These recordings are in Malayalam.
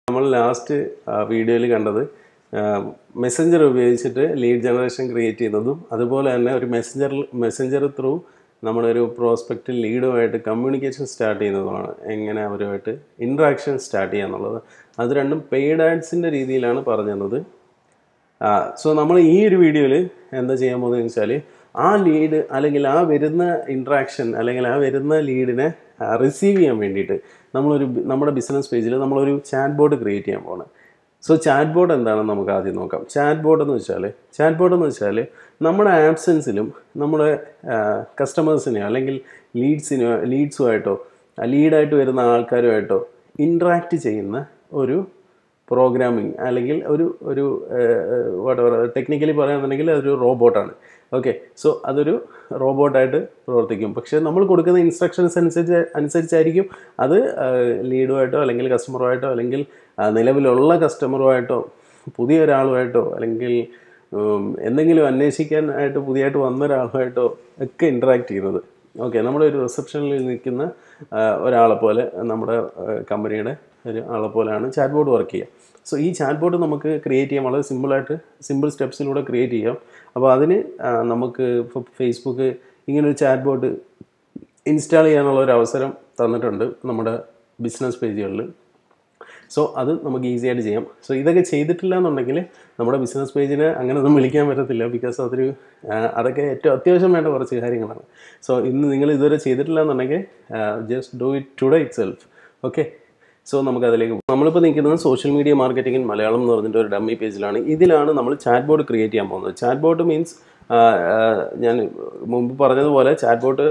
നമ്മൾ ലാസ്റ്റ് വീഡിയോയിൽ കണ്ടത് മെസ്സഞ്ചർ ഉപയോഗിച്ചിട്ട് ലീഡ് ജനറേഷൻ ക്രിയേറ്റ് ചെയ്യുന്നതും അതുപോലെ തന്നെ ഒരു മെസ്സഞ്ചർ മെസ്സഞ്ചർ ത്രൂ നമ്മളൊരു പ്രോസ്പെക്റ്റ് ലീഡുമായിട്ട് കമ്മ്യൂണിക്കേഷൻ സ്റ്റാർട്ട് ചെയ്യുന്നതുമാണ് എങ്ങനെ അവരുമായിട്ട് ഇൻട്രാക്ഷൻ സ്റ്റാർട്ട് ചെയ്യുക എന്നുള്ളത് അത് രണ്ടും പെയ്ഡ് ആഡ്സിൻ്റെ രീതിയിലാണ് പറഞ്ഞു തന്നത് സോ നമ്മൾ ഈ ഒരു വീഡിയോയിൽ എന്താ ചെയ്യാൻ പോകുന്നതെന്ന് വെച്ചാൽ ആ ലീഡ് അല്ലെങ്കിൽ ആ വരുന്ന ഇൻട്രാക്ഷൻ അല്ലെങ്കിൽ ആ വരുന്ന ലീഡിനെ റിസീവ് ചെയ്യാൻ വേണ്ടിയിട്ട് നമ്മളൊരു ബി- നമ്മുടെ ബിസിനസ് പേജിൽ നമ്മളൊരു ചാറ്റ് ബോർഡ് ക്രിയേറ്റ് ചെയ്യാൻ പോകണം സോ ചാറ്റ് ബോർഡ് എന്താണെന്ന് നമുക്ക് ആദ്യം നോക്കാം ചാറ്റ് ബോർഡ് എന്ന് വെച്ചാൽ ചാറ്റ് ബോർഡ് എന്ന് വെച്ചാൽ നമ്മുടെ ആബ്സെൻസിലും നമ്മുടെ കസ്റ്റമേഴ്സിനെയോ അല്ലെങ്കിൽ ലീഡ്സിനോ ലീഡ്സുമായിട്ടോ ലീഡായിട്ട് വരുന്ന ആൾക്കാരുമായിട്ടോ ഇൻട്രാക്റ്റ് ചെയ്യുന്ന ഒരു പ്രോഗ്രാമിംഗ് അല്ലെങ്കിൽ ഒരു ഒരു വാട്ടവർ ടെക്നിക്കലി പറയുകയാണെന്നുണ്ടെങ്കിൽ അതൊരു റോബോട്ടാണ് ഓക്കെ സോ അതൊരു റോബോട്ടായിട്ട് പ്രവർത്തിക്കും പക്ഷേ നമ്മൾ കൊടുക്കുന്ന ഇൻസ്ട്രക്ഷൻസ് അനുസരിച്ച് അനുസരിച്ചായിരിക്കും അത് ലീഡുമായിട്ടോ അല്ലെങ്കിൽ കസ്റ്റമറുമായിട്ടോ അല്ലെങ്കിൽ ആ, നിലവിലുള്ള കസ്റ്റമറുമായിട്ടോ പുതിയ ഒരാളുമായിട്ടോ അല്ലെങ്കിൽ ഉം, എന്തെങ്കിലും അന്വേഷിക്കാൻ ആയിട്ട് പുതിയതായിട്ട് വന്ന ഒരാളുമായിട്ടോ ഒക്കെ ഇൻട്രാക്ട് ചെയ്യുന്നത് ഓക്കെ നമ്മുടെ ഒരു റിസപ്ഷനിൽ നിൽക്കുന്ന ആ, ഒരാളെ പോലെ നമ്മുടെ കമ്പനിയുടെ ഒരു ആളെ പോലെയാണ് ചാറ്റ് ബോർഡ് വർക്ക് ചെയ്യുക സോ ഈ ചാറ്റ് ബോർഡ് നമുക്ക് ക്രിയേറ്റ് ചെയ്യാൻ വളരെ സിമ്പിളായിട്ട് സിമ്പിൾ സ്റ്റെപ്സിലൂടെ ക്രിയേറ്റ് ചെയ്യാം അപ്പോൾ അതിന് ആ, നമുക്ക് ഇപ്പോൾ ഫേസ്ബുക്ക് ഇങ്ങനൊരു ചാറ്റ് ബോർഡ് ഇൻസ്റ്റാൾ ചെയ്യാനുള്ള ഒരു അവസരം തന്നിട്ടുണ്ട് നമ്മുടെ ബിസിനസ് പേജുകളിൽ സോ അത് നമുക്ക് ഈസി ആയിട്ട് ചെയ്യാം സോ ഇതൊക്കെ ചെയ്തിട്ടില്ല എന്നുണ്ടെങ്കിൽ നമ്മുടെ ബിസിനസ് പേജിനെ അങ്ങനെ ഒന്നും വിളിക്കാൻ പറ്റത്തില്ല ബിക്കോസ് അതൊരു ആ, അതൊക്കെ ഏറ്റവും അത്യാവശ്യം വേണ്ട കുറച്ച് കാര്യങ്ങളാണ് സോ ഇന്ന് നിങ്ങൾ ഇതുവരെ ചെയ്തിട്ടില്ല എന്നുണ്ടെങ്കിൽ just do it today itself okay so നമുക്ക് അതിലേക്ക് പോകാം. നമ്മളിപ്പോൾ നിൽക്കുന്നത് social media marketing in Malayalam എന്ന് പറഞ്ഞിട്ട് ഒരു ഡമ്മി പേജിലാണ് ഇതിലാണ് നമ്മൾ ചാറ്റ് ബോർഡ് ക്രിയേറ്റ് ചെയ്യാൻ പോകുന്നത് ചാറ്റ് ബോർഡ് മീൻസ് ഞാൻ മുമ്പ് പറഞ്ഞതുപോലെ ചാറ്റ് ബോർഡ്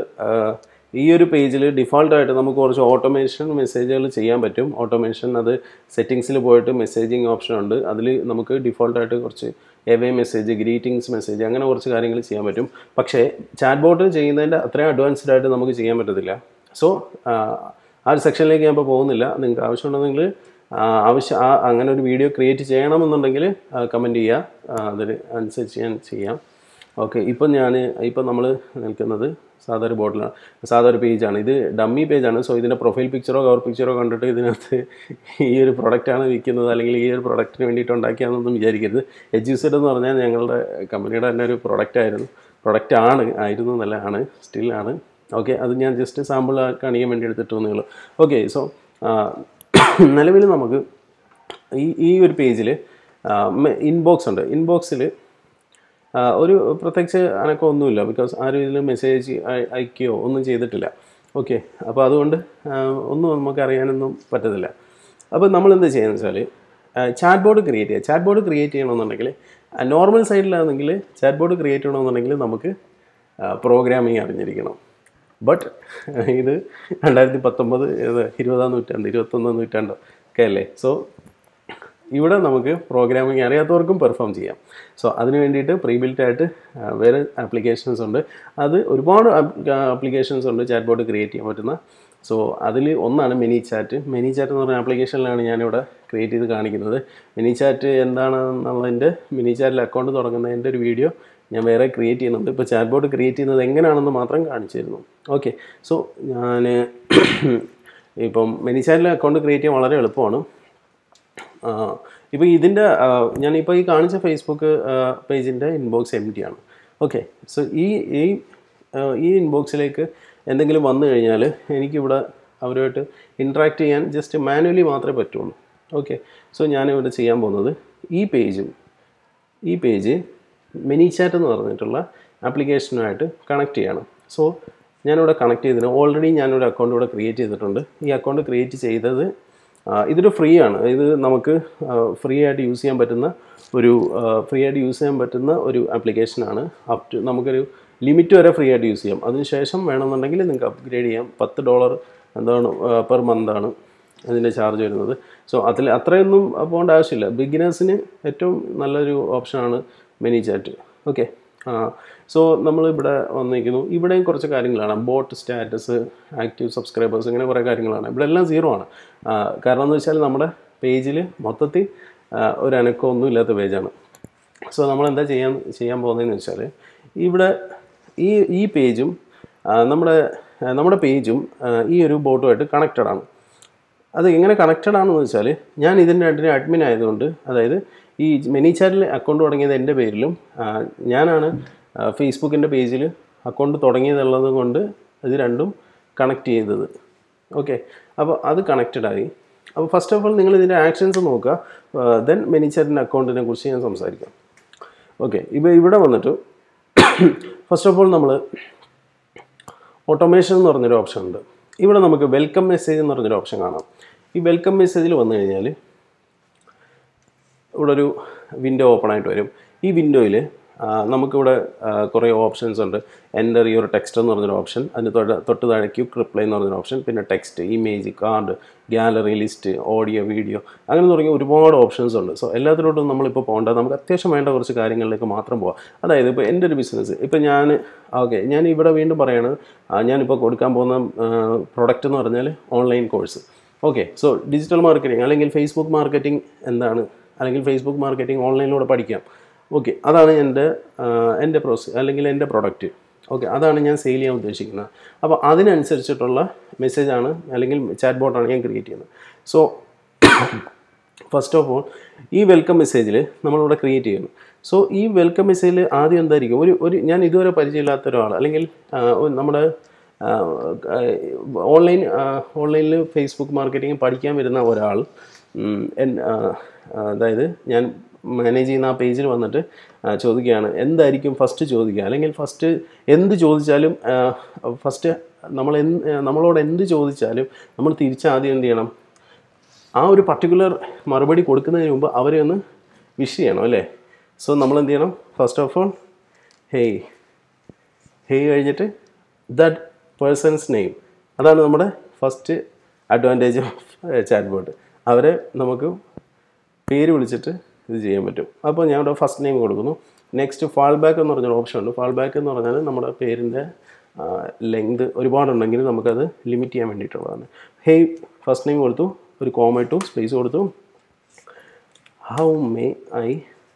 ഈ ഒരു പേജിൽ ഡിഫോൾട്ടായിട്ട് നമുക്ക് കുറച്ച് ഓട്ടോമേഷൻ മെസ്സേജുകൾ ചെയ്യാൻ പറ്റും ഓട്ടോമേഷൻ അത് സെറ്റിങ്സിൽ പോയിട്ട് മെസ്സേജിങ് ഓപ്ഷൻ ഉണ്ട് അതിൽ നമുക്ക് ഡിഫോൾട്ടായിട്ട് കുറച്ച് എവേ മെസ്സേജ് ഗ്രീറ്റിംഗ്സ് മെസ്സേജ് അങ്ങനെ കുറച്ച് കാര്യങ്ങൾ ചെയ്യാൻ പറ്റും പക്ഷേ ചാറ്റ് ബോട്ട് ചെയ്യുന്നതിൻ്റെ അത്രയും അഡ്വാൻസ്ഡ് ആയിട്ട് നമുക്ക് ചെയ്യാൻ പറ്റത്തില്ല സോ ആ ഒരു സെക്ഷനിലേക്ക് ഞാൻ ഇപ്പോൾ പോകുന്നില്ല നിങ്ങൾക്ക് ആവശ്യമുണ്ടെങ്കിൽ ആ, ആവശ്യം ആ അങ്ങനെ ഒരു വീഡിയോ ക്രിയേറ്റ് ചെയ്യണമെന്നുണ്ടെങ്കിൽ കമൻറ്റ് ചെയ്യുക ആ, അതിന് അനുസരിച്ച് ഞാൻ ചെയ്യാം ഓക്കെ ഇപ്പം ഞാൻ ഇപ്പം നമ്മൾ നിൽക്കുന്നത് സാധാ ഒരു ബോട്ടിലാണ് സാധാ ഒരു പേജാണ് ഇത് ഡമ്മി പേജാണ് സോ ഇതിൻ്റെ പ്രൊഫൈൽ പിക്ചറോ കവർ പിക്ചറോ കണ്ടിട്ട് ഇതിനകത്ത് ഈ ഒരു പ്രൊഡക്റ്റാണ് വിൽക്കുന്നത് അല്ലെങ്കിൽ ഈ ഒരു പ്രൊഡക്റ്റിന് വേണ്ടിയിട്ട് ഉണ്ടാക്കിയാണെന്നൊന്നും വിചാരിക്കരുത് എജ്യൂസെഡ് എന്ന് പറഞ്ഞാൽ ഞങ്ങളുടെ കമ്പനിയുടെ തന്നെ ഒരു പ്രൊഡക്റ്റ് ആയിരുന്നു പ്രൊഡക്റ്റ് ആണ് ആയിരുന്നു എന്നല്ല ആണ് സ്റ്റിൽ ആണ് ഓക്കെ അത് ഞാൻ ജസ്റ്റ് സാമ്പിൾ കാണിക്കാൻ വേണ്ടി എടുത്തിട്ട് വന്നുള്ളൂ ഓക്കെ സോ നിലവിൽ നമുക്ക് ഈ ഈ ഒരു പേജിൽ ഇൻബോക്സ് ഉണ്ട് ഇൻബോക്സിൽ ഒരു പ്രത്യേകിച്ച് അനക്കമൊന്നുമില്ല ബിക്കോസ് ആരും ഇതിൽ മെസ്സേജ് അയക്കുകയോ ഒന്നും ചെയ്തിട്ടില്ല ഓക്കെ അപ്പോൾ അതുകൊണ്ട് ആ, ഒന്നും നമുക്ക് അറിയാനൊന്നും പറ്റത്തില്ല അപ്പോൾ നമ്മൾ എന്താ ചെയ്യുന്നത് വെച്ചാൽ ചാറ്റ് ബോർഡ് ക്രിയേറ്റ് ചെയ്യുക ചാറ്റ് ബോർഡ് ക്രിയേറ്റ് ചെയ്യണമെന്നുണ്ടെങ്കിൽ നോർമൽ സൈഡിലാണെങ്കിൽ ചാറ്റ് ബോർഡ് ക്രിയേറ്റ് ചെയ്യണമെന്നുണ്ടെങ്കിൽ നമുക്ക് പ്രോഗ്രാമിങ് അറിഞ്ഞിരിക്കണം ബട്ട് ഇത് രണ്ടായിരത്തി പത്തൊമ്പത് ഇത് ഇരുപതാം നൂറ്റാണ്ട് ഇരുപത്തൊന്നാം നൂറ്റാണ്ടോ ഒക്കെ അല്ലേ സോ ഇവിടെ നമുക്ക് പ്രോഗ്രാമിംഗ് അറിയാത്തവർക്കും പെർഫോം ചെയ്യാം സോ അതിന് വേണ്ടിയിട്ട് പ്രീ ബിൽറ്റ് ആയിട്ട് ആ, വേറെ ആപ്ലിക്കേഷൻസ് ഉണ്ട് അത് ഒരുപാട് ആപ്ലിക്കേഷൻസ് ഉണ്ട് ചാറ്റ് ബോർഡ് ക്രിയേറ്റ് ചെയ്യാൻ പറ്റുന്ന സോ അതിൽ ഒന്നാണ് മിനി ചാറ്റ് മിനി ചാറ്റ് എന്ന് പറഞ്ഞ ആപ്ലിക്കേഷനിലാണ് ഞാനിവിടെ ക്രിയേറ്റ് ചെയ്ത് കാണിക്കുന്നത് മിനി ചാറ്റ് എന്താണെന്നുള്ളതിൻ്റെ മിനി ചാറ്റിൽ അക്കൗണ്ട് തുടങ്ങുന്നതിൻ്റെ ഒരു വീഡിയോ ഞാൻ വേറെ ക്രിയേറ്റ് ചെയ്യുന്നുണ്ട് ഇപ്പോൾ ചാറ്റ് ബോർഡ് ക്രിയേറ്റ് ചെയ്യുന്നത് എങ്ങനെയാണെന്ന് മാത്രം കാണിച്ചു തരുന്നു ഓക്കെ സോ ഞാൻ ഇപ്പം മിനി ചാറ്റിൽ അക്കൗണ്ട് ക്രിയേറ്റ് ചെയ്യാൻ വളരെ എളുപ്പമാണ് ഇപ്പോൾ ഇതിൻ്റെ ഞാനിപ്പോൾ ഈ കാണിച്ച ഫേസ്ബുക്ക് പേജിൻ്റെ ഇൻബോക്സ് എം ടി ആണ് ഓക്കെ സോ ഈ ഈ ആ, ഈ ഇൻബോക്സിലേക്ക് എന്തെങ്കിലും വന്നു കഴിഞ്ഞാൽ എനിക്കിവിടെ അവരുമായിട്ട് ഇൻട്രാക്ട് ചെയ്യാൻ ജസ്റ്റ് മാനുവലി മാത്രമേ പറ്റുള്ളൂ ഓക്കെ സോ ഞാനിവിടെ ചെയ്യാൻ പോകുന്നത് ഈ പേജും ഈ പേജ് മിനി ചാറ്റ് എന്ന് പറഞ്ഞിട്ടുള്ള ആപ്ലിക്കേഷനുമായിട്ട് കണക്ട് ചെയ്യണം സോ ഞാനിവിടെ കണക്ട് ചെയ്തതിന് ഓൾറെഡി ഞാനൊരു അക്കൗണ്ട് ഇവിടെ ക്രിയേറ്റ് ചെയ്തിട്ടുണ്ട് ഈ അക്കൗണ്ട് ക്രിയേറ്റ് ചെയ്തത് ആ, ഇതൊരു ഫ്രീ ആണ് ഇത് നമുക്ക് ഫ്രീ ആയിട്ട് യൂസ് ചെയ്യാൻ പറ്റുന്ന ഒരു ഫ്രീ ആയിട്ട് യൂസ് ചെയ്യാൻ പറ്റുന്ന ഒരു ആപ്ലിക്കേഷനാണ് അപ് ടു നമുക്കൊരു ലിമിറ്റ് വരെ ഫ്രീ ആയിട്ട് യൂസ് ചെയ്യാം അതിനുശേഷം വേണമെന്നുണ്ടെങ്കിൽ നിങ്ങൾക്ക് അപ്ഗ്രേഡ് ചെയ്യാം പത്ത് ഡോളർ എന്താണ് പെർ മന്താണ് അതിൻ്റെ ചാർജ് വരുന്നത് സോ അതിൽ അത്രയൊന്നും പോകേണ്ട ആവശ്യമില്ല ബിഗിനേഴ്സിന് ഏറ്റവും നല്ലൊരു ഓപ്ഷനാണ് മിനി ചാറ്റ് ഓക്കെ സോ നമ്മൾ ഇവിടെ വന്നിരിക്കുന്നു ഇവിടെയും കുറച്ച് കാര്യങ്ങളാണ് ബോട്ട് സ്റ്റാറ്റസ് ആക്റ്റീവ് സബ്സ്ക്രൈബേഴ്സ് ഇങ്ങനെ കുറേ കാര്യങ്ങളാണ് ഇവിടെ എല്ലാം സീറോ ആണ് ആ, കാരണം എന്ന് വെച്ചാൽ നമ്മുടെ പേജിൽ മൊത്തത്തിൽ ആ, ഒരു അനക്കമൊന്നും ഇല്ലാത്ത പേജാണ് സോ നമ്മൾ എന്താ ചെയ്യാൻ ചെയ്യാൻ പോകുന്നതെന്ന് വെച്ചാൽ ഇവിടെ ഈ ഈ പേജും ആ, നമ്മുടെ ആ, നമ്മുടെ പേജും ആ, ഈ ഒരു ബോട്ടുമായിട്ട് കണക്റ്റഡ് ആണ് അത് എങ്ങനെ കണക്റ്റഡ് ആണെന്ന് വെച്ചാൽ ഞാൻ ഇതിൻ്റെ രണ്ടിനും അഡ്മിൻ ആയതുകൊണ്ട് അതായത് ഈ മെനി ചാറ്റിൽ അക്കൗണ്ട് തുടങ്ങിയത് എൻ്റെ പേരിലും ആ, ഞാനാണ് ഫേസ്ബുക്കിൻ്റെ പേജിൽ അക്കൗണ്ട് തുടങ്ങിയതുള്ളത് കൊണ്ട് ഇത് രണ്ടും കണക്ട് ചെയ്തത് ഓക്കെ അപ്പോൾ അത് കണക്റ്റഡ് ആയി അപ്പോൾ ഫസ്റ്റ് ഓഫ് ഓൾ നിങ്ങൾ ഇതിൻ്റെ ആക്ഷൻസ് നോക്കുക ദെൻ മെനി ചാറ്റിൻ്റെ അക്കൗണ്ടിനെ കുറിച്ച് ഞാൻ സംസാരിക്കാം ഓക്കെ ഇപ്പോൾ ഇവിടെ വന്നിട്ട് ഫസ്റ്റ് ഓഫ് ഓൾ നമ്മൾ ഓട്ടോമേഷൻ എന്ന് പറഞ്ഞൊരു ഓപ്ഷൻ ഉണ്ട് ഇവിടെ നമുക്ക് വെൽക്കം മെസ്സേജ് എന്ന് പറഞ്ഞൊരു ഓപ്ഷൻ കാണാം ഈ വെൽക്കം മെസ്സേജിൽ വന്നു കഴിഞ്ഞാൽ ഇവിടെ ഒരു വിൻഡോ ഓപ്പൺ ആയിട്ട് വരും ഈ വിൻഡോയിൽ നമുക്കിവിടെ ആ, കുറേ ഓപ്ഷൻസ് ഉണ്ട് എൻ്റർ യുവർ ടെക്സ്റ്റ് എന്ന് പറഞ്ഞൊരു ഓപ്ഷൻ അതിന് തൊട്ട് തൊട്ട് താഴെ ക്യൂക്ക് റിപ്ലൈ എന്ന് പറഞ്ഞൊരു ഓപ്ഷൻ പിന്നെ text image card gallery list audio video അങ്ങനെ തുടങ്ങിയ ഒരുപാട് ഓപ്ഷൻസ് ഉണ്ട് സോ എല്ലാത്തിലോട്ടും നമ്മളിപ്പോൾ പോകേണ്ട നമുക്ക് അത്യാവശ്യം വേണ്ട കുറച്ച് കാര്യങ്ങളിലേക്ക് മാത്രം പോകാം അതായത് ഇപ്പോൾ എൻ്റെ ഒരു ബിസിനസ് ഇപ്പോൾ ഞാൻ ഓക്കെ ഞാൻ ഇവിടെ വീണ്ടും പറയാണ് ആ, ഞാനിപ്പോൾ കൊടുക്കാൻ പോകുന്ന പ്രൊഡക്റ്റ് എന്ന് പറഞ്ഞാൽ online course okay so digital marketing അല്ലെങ്കിൽ ഫേസ്ബുക്ക് മാർക്കറ്റിംഗ് എന്താണ് അല്ലെങ്കിൽ ഫേസ്ബുക്ക് മാർക്കറ്റിംഗ് ഓൺലൈനിലൂടെ പഠിക്കാം ഓക്കെ അതാണ് എൻ്റെ ആ, എൻ്റെ പ്രോസസ് അല്ലെങ്കിൽ എൻ്റെ പ്രൊഡക്റ്റ് ഓക്കെ അതാണ് ഞാൻ സെയിൽ ചെയ്യാൻ ഉദ്ദേശിക്കുന്നത് അപ്പോൾ അതിനനുസരിച്ചിട്ടുള്ള മെസ്സേജാണ് അല്ലെങ്കിൽ ചാറ്റ് ബോട്ടാണ് ഞാൻ ക്രിയേറ്റ് ചെയ്യുന്നത് സോ ഫസ്റ്റ് ഓഫ് ഓൾ ഈ വെൽക്കം മെസ്സേജിൽ നമ്മളിവിടെ ക്രിയേറ്റ് ചെയ്യുന്നു സോ ഈ വെൽക്കം മെസ്സേജിൽ ആദ്യം എന്തായിരിക്കും ഒരു ഒരു ഞാൻ ഇതുവരെ പരിചയമില്ലാത്ത ഒരാൾ അല്ലെങ്കിൽ ആ, ഒരു നമ്മുടെ ഓൺലൈൻ ഓൺലൈനിൽ ഫേസ്ബുക്ക് മാർക്കറ്റിംഗ് പഠിക്കാൻ വരുന്ന ഒരാൾ ഉം, എൻ- ആ, ആ, അതായത് ഞാൻ മാനേജ് ചെയ്യുന്ന ആ പേജിൽ വന്നിട്ട് ആ, ചോദിക്കുകയാണ് എന്തായിരിക്കും ഫസ്റ്റ് ചോദിക്കുക അല്ലെങ്കിൽ ഫസ്റ്റ് എന്ത് ചോദിച്ചാലും ഫസ്റ്റ് നമ്മൾ എന്ത് നമ്മളോട് എന്ത് ചോദിച്ചാലും നമ്മൾ തിരിച്ചാദ്യം എന്ത് ചെയ്യണം ആ ഒരു പർട്ടിക്കുലർ മറുപടി കൊടുക്കുന്നതിന് മുമ്പ് അവരെ ഒന്ന് വിഷ് ചെയ്യണം അല്ലേ സോ നമ്മൾ എന്ത് ചെയ്യണം first of all hey hey കഴിഞ്ഞിട്ട് ദാറ്റ് പേഴ്സൺസ് നെയിം അതാണ് നമ്മുടെ first advantage of chat bot അവരെ നമുക്ക് പേര് വിളിച്ചിട്ട് ഇത് ചെയ്യാൻ പറ്റും അപ്പോൾ ഞാൻ ഇവിടെ ഫസ്റ്റ് നെയിം കൊടുക്കുന്നു നെക്സ്റ്റ് ഫാൾ ബാക്ക് എന്ന് പറഞ്ഞൊരു ഓപ്ഷൻ ഉണ്ട് ഫാൾ ബാക്ക് എന്ന് പറഞ്ഞാൽ നമ്മുടെ പേരിൻ്റെ ലെങ്ത് ഒരുപാടുണ്ടെങ്കിൽ നമുക്കത് ലിമിറ്റ് ചെയ്യാൻ വേണ്ടിയിട്ടുള്ളതാണ് ഹേയ് ഫസ്റ്റ് നെയിം കൊടുത്തു ഒരു കോമ ഇട്ടു സ്പേസ് കൊടുത്തു how may I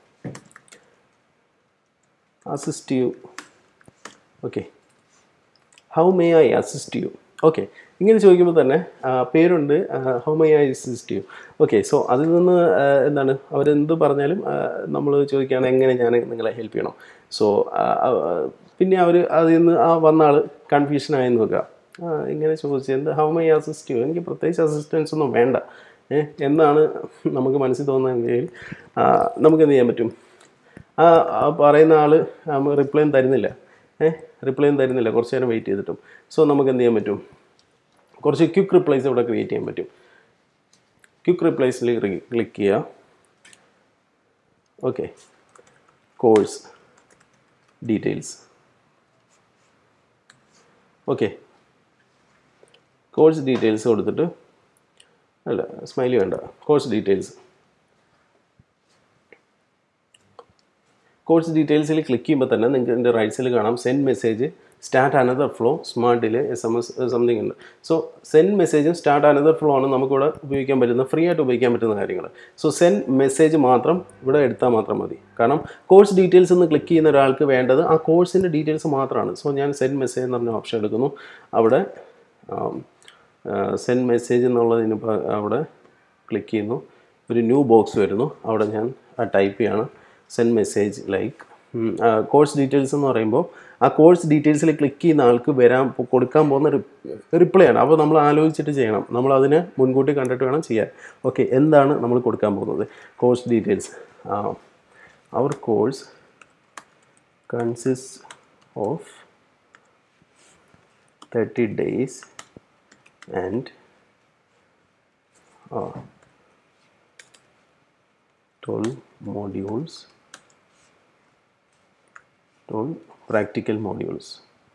assist you okay how may I assist you okay ഇങ്ങനെ ചോദിക്കുമ്പോൾ തന്നെ ആ, പേരുണ്ട് how may I assist you okay so അതിൽ നിന്ന് ആ, എന്താണ് അവരെന്ത് പറഞ്ഞാലും നമ്മൾ ചോദിക്കുകയാണ് എങ്ങനെ ഞാൻ നിങ്ങളെ ഹെൽപ്പ് ചെയ്യണം സോ പിന്നെ അവർ അതിൽ നിന്ന് ആ വന്ന ആൾ കൺഫ്യൂഷൻ ആയി നോക്കുക ആ, ഇങ്ങനെ ചോദിച്ചത് എന്ത് ഹൗ മൈ അസിസ്റ്റ് യു എനിക്ക് പ്രത്യേകിച്ച് അസിസ്റ്റൻസ് ഒന്നും വേണ്ട ഏ, എന്നാണ് നമുക്ക് മനസ്സിൽ തോന്നുന്നതെങ്കിൽ ആ, നമുക്ക് എന്ത് ചെയ്യാൻ പറ്റും ആ ആ പറയുന്ന ആൾ റിപ്ലൈ തരുന്നില്ല ഏഹ് റിപ്ലൈ തരുന്നില്ല കുറച്ച് നേരം വെയിറ്റ് ചെയ്തിട്ടും സോ നമുക്ക് എന്ത് ചെയ്യാൻ പറ്റും കുറച്ച് ക്വിക്ക് റിപ്ലൈസ് ഇവിടെ ക്രിയേറ്റ് ചെയ്യാൻ പറ്റും ക്വിക്ക് റിപ്ലൈസിൽ ക്ലിക്ക് ചെയ്യുക okay course details okay course details കൊടുത്തിട്ട് അല്ല സ്മൈലി വേണ്ട കോഴ്സ് ഡീറ്റെയിൽസ് കോഴ്സ് ഡീറ്റെയിൽസിൽ ക്ലിക്ക് ചെയ്യുമ്പോൾ തന്നെ നിങ്ങൾക്ക് എൻ്റെ റൈറ്റ് സൈഡിൽ കാണാം send message start another flow സ്മാർട്ടിൽ എസ് എം എസ് സംതിങ് ഉണ്ട് സോ സെൻഡ് മെസ്സേജും സ്റ്റാർട്ട് അനദർ ഫ്ലോ ആണ് നമുക്കിവിടെ ഉപയോഗിക്കാൻ പറ്റുന്ന ഫ്രീ ആയിട്ട് ഉപയോഗിക്കാൻ പറ്റുന്ന കാര്യങ്ങൾ സോ സെൻഡ് മെസ്സേജ് മാത്രം ഇവിടെ എടുത്താൽ മാത്രം മതി കാരണം കോഴ്സ് ഡീറ്റെയിൽസ് എന്ന് ക്ലിക്ക് ചെയ്യുന്ന ഒരാൾക്ക് വേണ്ടത് ആ കോഴ്സിൻ്റെ ഡീറ്റെയിൽസ് മാത്രമാണ് സോ ഞാൻ സെൻഡ് മെസ്സേജ് എന്ന് പറഞ്ഞ ഓപ്ഷൻ എടുക്കുന്നു അവിടെ സെൻഡ് മെസ്സേജ് എന്നുള്ളതിന് പ- അവിടെ ക്ലിക്ക് ചെയ്യുന്നു ഒരു ന്യൂ ബോക്സ് വരുന്നു അവിടെ ഞാൻ ടൈപ്പ് ചെയ്യാണ് send message like course details എന്ന് പറയുമ്പോൾ ആ കോഴ്സ് ഡീറ്റെയിൽസിൽ ക്ലിക്ക് ചെയ്യുന്ന ആൾക്ക് വരാൻ പോ- കൊടുക്കാൻ പോകുന്ന റിപ്ലൈ ആണ് അപ്പോൾ നമ്മൾ ആലോചിച്ചിട്ട് ചെയ്യണം നമ്മൾ അതിനെ മുൻകൂട്ടി കണ്ടിട്ട് വേണം ചെയ്യാൻ ഓക്കെ എന്താണ് നമ്മൾ കൊടുക്കാൻ പോകുന്നത് കോഴ്സ് ഡീറ്റെയിൽസ് അവർ course consist of thirty days and uh, 12 modules 12 practical modules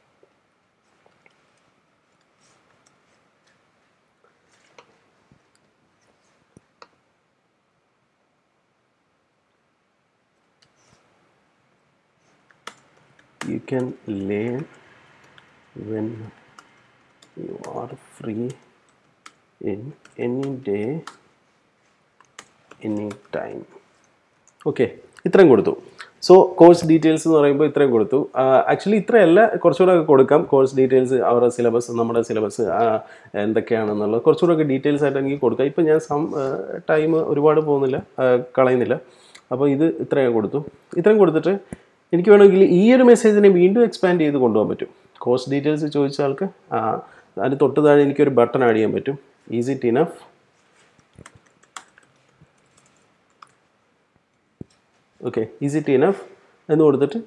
you can learn when you are free in any day any time okay ഇത്രയും കൊടുത്തു സോ കോഴ്സ് ഡീറ്റെയിൽസ് എന്ന് പറയുമ്പോൾ ഇത്രയും കൊടുത്തു ആക്ച്വലി ഇത്രയല്ല കുറച്ചുകൂടെ ഒക്കെ കൊടുക്കാം കോഴ്സ് ഡീറ്റെയിൽസ് അവരുടെ സിലബസ് നമ്മുടെ സിലബസ് എന്തൊക്കെയാണെന്നുള്ളത് കുറച്ചുകൂടെ ഒക്കെ ഡീറ്റെയിൽസ് ആയിട്ട് എനിക്ക് കൊടുക്കാം ഇപ്പം ഞാൻ സം ടൈം ഒരുപാട് പോകുന്നില്ല ആ, കളയുന്നില്ല അപ്പോൾ ഇത് ഇത്രയും കൊടുത്തു ഇത്രയും കൊടുത്തിട്ട് എനിക്ക് വേണമെങ്കിൽ ഈ ഒരു മെസ്സേജിനെ വീണ്ടും എക്സ്പാൻഡ് ചെയ്ത് കൊണ്ടുപോകാൻ പറ്റും കോഴ്സ് ഡീറ്റെയിൽസ് ചോദിച്ച ആൾക്ക് ആ, അതിന് തൊട്ട് താഴെ എനിക്കൊരു ബട്ടൺ ആഡ് ചെയ്യാൻ പറ്റും is it enough okay is it enough എന്ന് കൊടുത്തിട്ട്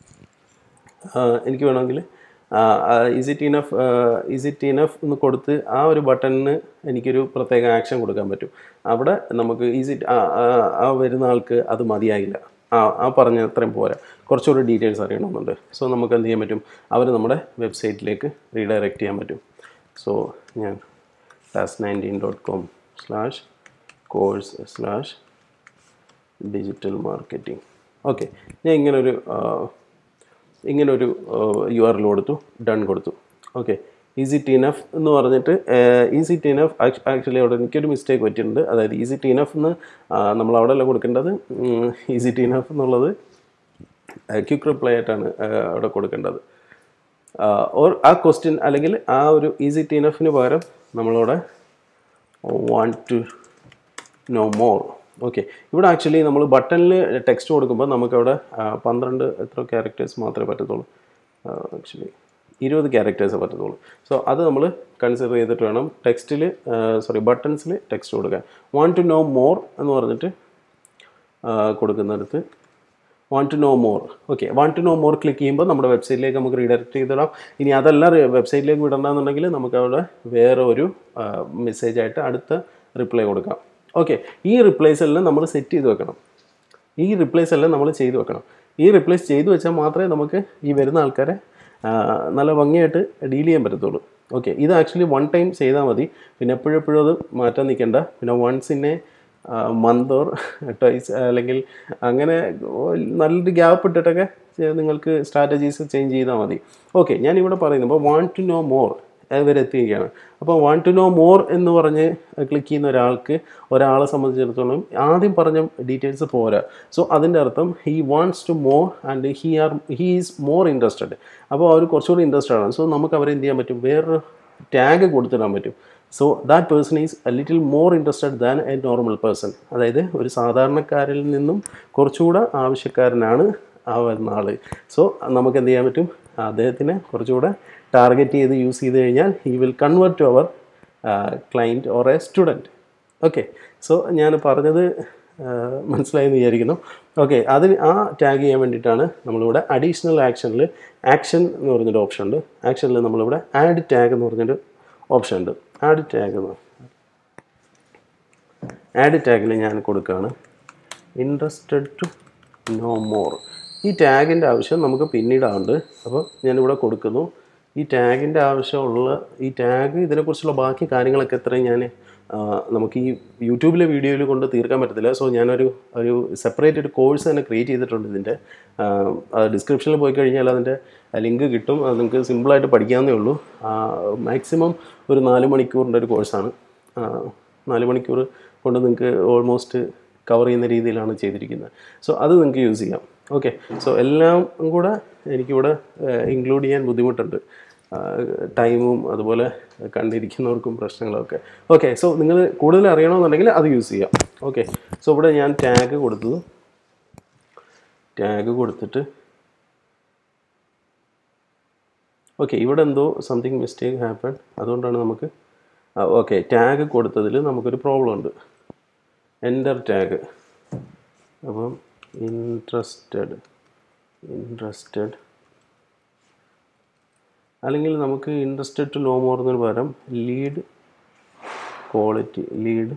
ആ, എനിക്ക് വേണമെങ്കിൽ is it enough is it enough എന്ന് കൊടുത്ത് ആ ഒരു ബട്ടണിന് എനിക്കൊരു പ്രത്യേക ആക്ഷൻ കൊടുക്കാൻ പറ്റും അവിടെ നമുക്ക് ഈസി ആ വരുന്ന ആൾക്ക് അത് മതിയായില്ല ആ ആ പറഞ്ഞ അത്രയും പോരാ കുറച്ചുകൂടി ഡീറ്റെയിൽസ് അറിയണമെന്നുണ്ട് സോ നമുക്ക് എന്ത് ചെയ്യാൻ പറ്റും അവർ നമ്മുടെ വെബ്സൈറ്റിലേക്ക് റീഡയറക്റ്റ് ചെയ്യാൻ പറ്റും സോ ഞാൻ ടാസ് nineteen dot com slash course slash digital marketing okay ഞാൻ ഇങ്ങനൊരു ആ, ഇങ്ങനൊരു യു ആർ എൽ കൊടുത്തു ഡൺ കൊടുത്തു ഓക്കെ ഈസി ടി ഇനഫ് എന്ന് പറഞ്ഞിട്ട് ഈസി ടി ഇനഫ് ആക്ച്വലി അവിടെ എനിക്കൊരു മിസ്റ്റേക്ക് പറ്റിയിട്ടുണ്ട് അതായത് ഈസി ടി ഇനഫ് എന്ന് ആ, നമ്മൾ അവിടെ അല്ല കൊടുക്കേണ്ടത് ഈസി ടി ഇനഫ് എന്നുള്ളത് ക്വിക്ക് റിപ്ലൈ ആയിട്ടാണ് ആ, അവിടെ കൊടുക്കേണ്ടത് ഓർ ആ ക്വസ്റ്റ്യൻ അല്ലെങ്കിൽ ആ ഒരു ഈസി ടി ഇനഫിന് പകരം നമ്മളവിടെ want to know more okay ഇവിടെ ആക്ച്വലി നമ്മൾ ബട്ടണിൽ ടെക്സ്റ്റ് കൊടുക്കുമ്പോൾ നമുക്കവിടെ ആ, പന്ത്രണ്ട് എത്ര ക്യാരക്ടേഴ്സ് മാത്രമേ പറ്റത്തുള്ളൂ ആക്ച്വലി ഇരുപത് ക്യാരക്ടേഴ്സേ പറ്റത്തുള്ളൂ സോ അത് നമ്മൾ കൺസിഡർ ചെയ്തിട്ട് വേണം ടെക്സ്റ്റിൽ സോറി ബട്ടൺസിൽ ടെക്സ്റ്റ് കൊടുക്കാൻ വാണ്ട് ടു നോ മോർ എന്ന് പറഞ്ഞിട്ട് ആ, കൊടുക്കുന്നിടത്ത് want to know more okay want to know more click ചെയ്യുമ്പോൾ നമ്മുടെ വെബ്സൈറ്റിലേക്ക് നമുക്ക് റീഡയറക്റ്റ് ചെയ്തിടാം ഇനി അതല്ല വെബ്സൈറ്റിലേക്ക് വിടണമെന്നുണ്ടെങ്കിൽ നമുക്ക് അവിടെ വേറെ ഒരു മെസ്സേജ് ആയിട്ട് അടുത്ത റിപ്ലൈ കൊടുക്കാം ഓക്കെ ഈ റിപ്ലൈസ് എല്ലാം നമ്മൾ സെറ്റ് ചെയ്ത് വെക്കണം ഈ റിപ്ലേസ് എല്ലാം നമ്മൾ ചെയ്തു വെക്കണം ഈ റിപ്ലേസ് ചെയ്തു വെച്ചാൽ മാത്രമേ നമുക്ക് ഈ വരുന്ന ആൾക്കാരെ ആ, നല്ല ഭംഗിയായിട്ട് ഡീൽ ചെയ്യാൻ പറ്റത്തുള്ളൂ ഓക്കെ ഇത് ആക്ച്വലി വൺ ടൈം ചെയ്താൽ മതി പിന്നെ എപ്പോഴും എപ്പോഴും അത് മാറ്റാൻ നിൽക്കേണ്ട പിന്നെ വൺസ് ഇന്നെ മന്ത് ഓർ ടൈസ് അല്ലെങ്കിൽ അങ്ങനെ നല്ലൊരു ഗ്യാപ്പ് ഇട്ടിട്ടൊക്കെ ചെ- നിങ്ങൾക്ക് സ്ട്രാറ്റജീസ് ചേഞ്ച് ചെയ്താൽ മതി ഓക്കെ ഞാൻ ഇവിടെ പറയുന്നത് ഇപ്പോൾ വാണ്ട് ടു നോ മോർ വരെ എത്തിയിരിക്കുകയാണ് അപ്പോൾ വാണ്ട് ടു നോ മോർ എന്ന് പറഞ്ഞ് ക്ലിക്ക് ചെയ്യുന്ന ഒരാൾക്ക് ഒരാളെ സംബന്ധിച്ചിടത്തോളം ആദ്യം പറഞ്ഞ ഡീറ്റെയിൽസ് പോരാ സോ അതിൻ്റെ അർത്ഥം he wants to more and he are he is more interested അപ്പോൾ അവർ കുറച്ചുകൂടി ഇൻട്രസ്റ്റഡ് ആണ് സോ നമുക്ക് അവരെ എന്ത് ചെയ്യാൻ പറ്റും വേറൊരു ടാഗ് കൊടുത്തിടാൻ പറ്റും so that person is a little more interested than a normal person അതായത് ഒരു സാധാരണക്കാരിൽ നിന്നും കുറച്ചുകൂടെ ആവശ്യക്കാരനാണ് ആ വരുന്ന ആൾ സോ നമുക്ക് എന്ത് ചെയ്യാൻ പറ്റും അദ്ദേഹത്തിനെ കുറച്ചുകൂടെ ടാർഗറ്റ് ചെയ്ത് യൂസ് ചെയ്ത് കഴിഞ്ഞാൽ he will convert to our client or a student okay so ഞാൻ പറഞ്ഞത് ആഹ് മനസ്സിലായെന്ന് വിചാരിക്കുന്നു ഓക്കെ അതിന് ആ ടാഗ് ചെയ്യാൻ വേണ്ടിയിട്ടാണ് നമ്മളിവിടെ അഡീഷണൽ ആക്ഷനിൽ ആക്ഷൻ എന്ന് പറഞ്ഞൊരു ഓപ്ഷൻ ഉണ്ട് ആക്ഷനിൽ നമ്മളിവിടെ ആഡ് ടാഗ് എന്ന് പറഞ്ഞൊരു ഓപ്ഷൻ ഉണ്ട് ആഡ് ടാഗ് എന്ന് ആഡ് ടാഗിൽ ഞാൻ കൊടുക്കുകയാണ് ഇൻട്രസ്റ്റഡ് ടു നോ മോർ ഈ ടാഗിൻ്റെ ആവശ്യം നമുക്ക് പിന്നീടാണ്ട് അപ്പോൾ ഞാനിവിടെ കൊടുക്കുന്നു ഈ ടാഗിൻ്റെ ആവശ്യമുള്ള ഈ ടാഗ് ഇതിനെക്കുറിച്ചുള്ള ബാക്കി കാര്യങ്ങളൊക്കെ എത്രയും ഞാൻ ആ, നമുക്ക് ഈ യൂട്യൂബിലെ വീഡിയോയിൽ കൊണ്ട് തീർക്കാൻ പറ്റത്തില്ല സോ ഞാനൊരു ഒരു സെപ്പറേറ്റ് ഒരു കോഴ്സ് തന്നെ ക്രിയേറ്റ് ചെയ്തിട്ടുണ്ട് ഇതിൻ്റെ ഡിസ്ക്രിപ്ഷനിൽ പോയി കഴിഞ്ഞാൽ അതിൻ്റെ ലിങ്ക് കിട്ടും അത് നിങ്ങൾക്ക് സിമ്പിളായിട്ട് പഠിക്കാവുന്നേ ഉള്ളൂ മാക്സിമം ഒരു നാല് മണിക്കൂറിൻ്റെ ഒരു കോഴ്സാണ് നാല് മണിക്കൂർ കൊണ്ട് നിങ്ങൾക്ക് ഓൾമോസ്റ്റ് കവർ ചെയ്യുന്ന രീതിയിലാണ് ചെയ്തിരിക്കുന്നത് സോ അത് നിങ്ങൾക്ക് യൂസ് ചെയ്യാം ഓക്കെ സോ എല്ലാം കൂടെ എനിക്കിവിടെ ഇൻക്ലൂഡ് ചെയ്യാൻ ബുദ്ധിമുട്ടുണ്ട് ടൈമും അതുപോലെ കണ്ടിരിക്കുന്നവർക്കും പ്രശ്നങ്ങളൊക്കെ ഓക്കെ സോ നിങ്ങൾ കൂടുതൽ അറിയണമെന്നുണ്ടെങ്കിൽ അത് യൂസ് ചെയ്യാം ഓക്കെ സോ ഇവിടെ ഞാൻ ടാഗ് കൊടുത്തത് ടാഗ് കൊടുത്തിട്ട് ഓക്കെ ഇവിടെ എന്തോ സംതിങ് മിസ്റ്റേക്ക് ഹാപ്പൺ അതുകൊണ്ടാണ് നമുക്ക് ഓക്കെ ടാഗ് കൊടുത്തതിൽ നമുക്കൊരു പ്രോബ്ലം ഉണ്ട് എൻ്റർ ടാഗ് അപ്പം ഇൻട്രസ്റ്റഡ് ഇൻട്രസ്റ്റഡ് അല്ലെങ്കിൽ നമുക്ക് ഇൻട്രസ്റ്റഡ് ടു നോ മോർ എന്നൊരു പകരം ലീഡ് ക്വാളിറ്റി ലീഡ്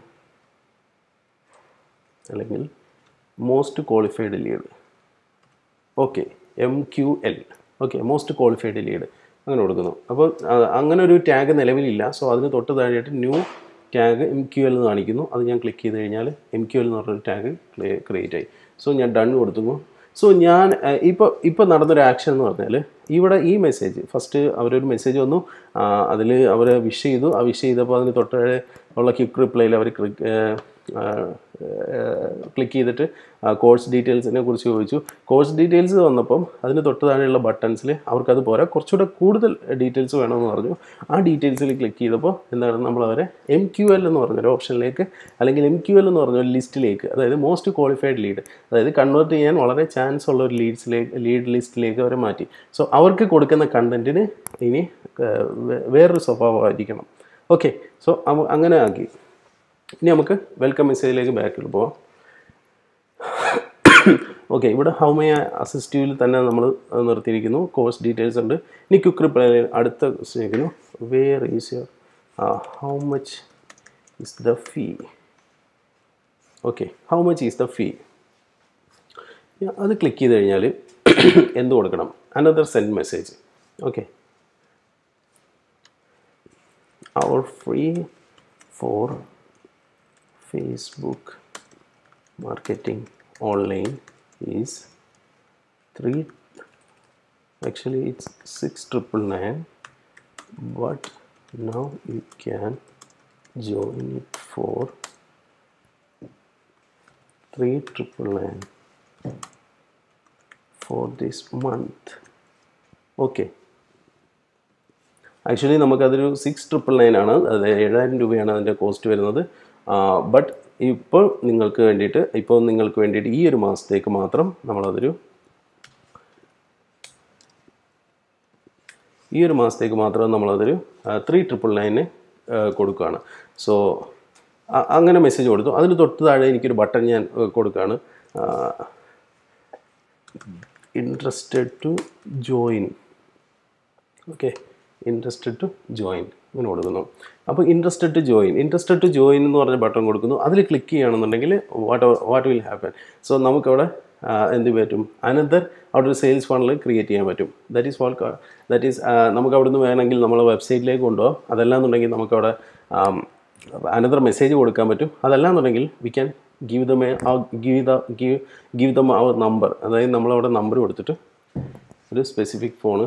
അല്ലെങ്കിൽ most qualified lead okay M Q L okay most qualified lead അങ്ങനെ കൊടുക്കുന്നു അപ്പോൾ ആ- അങ്ങനെ ഒരു ടാഗ് നിലവിലില്ല സോ അതിന് തൊട്ട് താഴെയായിട്ട് new tag M Q L എന്ന് കാണിക്കുന്നു അത് ഞാൻ ക്ലിക്ക് ചെയ്ത് കഴിഞ്ഞാൽ എം ക്യു എൽ എന്ന് പറഞ്ഞൊരു ടാഗ് ക്രിയേറ്റ് ആയി സോ ഞാൻ ഡൺ കൊടുത്തുന്നു സോ ഞാൻ ഇപ്പോൾ ഇപ്പോൾ നടന്നൊരു ആക്ഷൻ എന്ന് പറഞ്ഞാൽ ഇവിടെ ഈ മെസ്സേജ് ഫസ്റ്റ് അവരൊരു മെസ്സേജ് വന്നു അതിൽ അവർ വിഷ് ചെയ്തു ആ വിഷ് ചെയ്തപ്പോൾ അതിന് തൊട്ട് താഴെ ഉള്ള ക്വിക്ക് റിപ്ലൈയിൽ അവർ ക്ലിക്ക് ചെയ്തിട്ട് കോഴ്സ് ഡീറ്റെയിൽസിനെ കുറിച്ച് ചോദിച്ചു കോഴ്സ് ഡീറ്റെയിൽസ് വന്നപ്പം അതിന് തൊട്ട് താഴെയുള്ള ബട്ടൺസിൽ അവർക്കത് പോരാ കുറച്ചുകൂടെ കൂടുതൽ ഡീറ്റെയിൽസ് വേണമെന്ന് പറഞ്ഞു ആ ഡീറ്റെയിൽസിൽ ക്ലിക്ക് ചെയ്തപ്പോൾ എന്താണ് നമ്മൾ അവരെ എം ക്യു എൽ എന്ന് പറഞ്ഞൊരു ഓപ്ഷനിലേക്ക് അല്ലെങ്കിൽ എം ക്യു എൽ എന്ന് പറഞ്ഞ ഒരു ലിസ്റ്റിലേക്ക് അതായത് മോസ്റ്റ് ക്വാളിഫൈഡ് ലീഡ് അതായത് കൺവേർട്ട് ചെയ്യാൻ വളരെ ചാൻസ് ഉള്ള ഒരു ലീഡ്സിലേക്ക് ലീഡ് ലിസ്റ്റിലേക്ക് അവരെ മാറ്റി സോ അവർക്ക് കൊടുക്കുന്ന കണ്ടന്റിന് ഇനി ഏഹ്, വേ- വേറൊരു സ്വഭാവമായിരിക്കണം ഓക്കെ സോ അങ്ങനെ ആക്കി ഇനി നമുക്ക് വെൽക്കം മെസ്സേജിലേക്ക് ബാക്കിൽ പോവാം ഓക്കെ ഇവിടെ ഹൗ മേ അസിസ്റ്റ് യുവിൽ തന്നെ നമ്മൾ നിർത്തിയിരിക്കുന്നു കോഴ്സ് ഡീറ്റെയിൽസ് ഉണ്ട് ഇനി ക്വിക്ക് റിപ്ലൈ അടുത്ത ചോദിക്കുന്നു where is your how much is the fee okay how much is the fee അത് ക്ലിക്ക് ചെയ്ത് കഴിഞ്ഞാൽ എന്ത് കൊടുക്കണം another send message okay our free for Facebook marketing online is three actually it's six triple nine but now you can join it for three triple nine for this month okay actually നമുക്കതൊരു സിക്സ് ട്രിപ്പിൾ നയൻ ആണ് അത് ഏഴായിരം രൂപയാണ് അതിൻ്റെ കോസ്റ്റ് വരുന്നത് ബട്ട് ഇപ്പോൾ നിങ്ങൾക്ക് വേണ്ടിയിട്ട് ഇപ്പോൾ നിങ്ങൾക്ക് വേണ്ടിയിട്ട് ഈ ഒരു മാസത്തേക്ക് മാത്രം നമ്മളതൊരു ഈ ഒരു മാസത്തേക്ക് മാത്രം നമ്മളതൊരു ത്രീ ട്രിപ്പിൾ നയന് കൊടുക്കുകയാണ് സോ അങ്ങനെ മെസ്സേജ് കൊടുത്തു അതിന് തൊട്ട് താഴെ എനിക്കൊരു ബട്ടൺ ഞാൻ ആ, കൊടുക്കുകയാണ് interested to join okay interested to join ഇങ്ങനെ കൊടുക്കുന്നു അപ്പോൾ interested to join interested to join എന്ന് പറഞ്ഞ ബട്ടൺ കൊടുക്കുന്നു അതിൽ ക്ലിക്ക് ചെയ്യുകയാണെന്നുണ്ടെങ്കിൽ what what will happen so നമുക്കവിടെ ആ, എന്ത് പറ്റും അനന്തർ അവിടെ ഒരു സെയിൽസ് ഫണ്ടിൽ ക്രിയേറ്റ് ചെയ്യാൻ പറ്റും ദാറ്റ് ഈസ് വാൾ ദാറ്റ് ഈസ് നമുക്ക് അവിടുന്ന് വേണമെങ്കിൽ നമ്മളെ വെബ്സൈറ്റിലേക്ക് കൊണ്ടുപോകാം അതല്ലാന്നുണ്ടെങ്കിൽ നമുക്കവിടെ അനന്തർ മെസ്സേജ് കൊടുക്കാൻ പറ്റും അതല്ലാന്നുണ്ടെങ്കിൽ we can give them give the give give them our number അതായത് നമ്മളവിടെ നമ്പർ കൊടുത്തിട്ട് ഒരു specific phone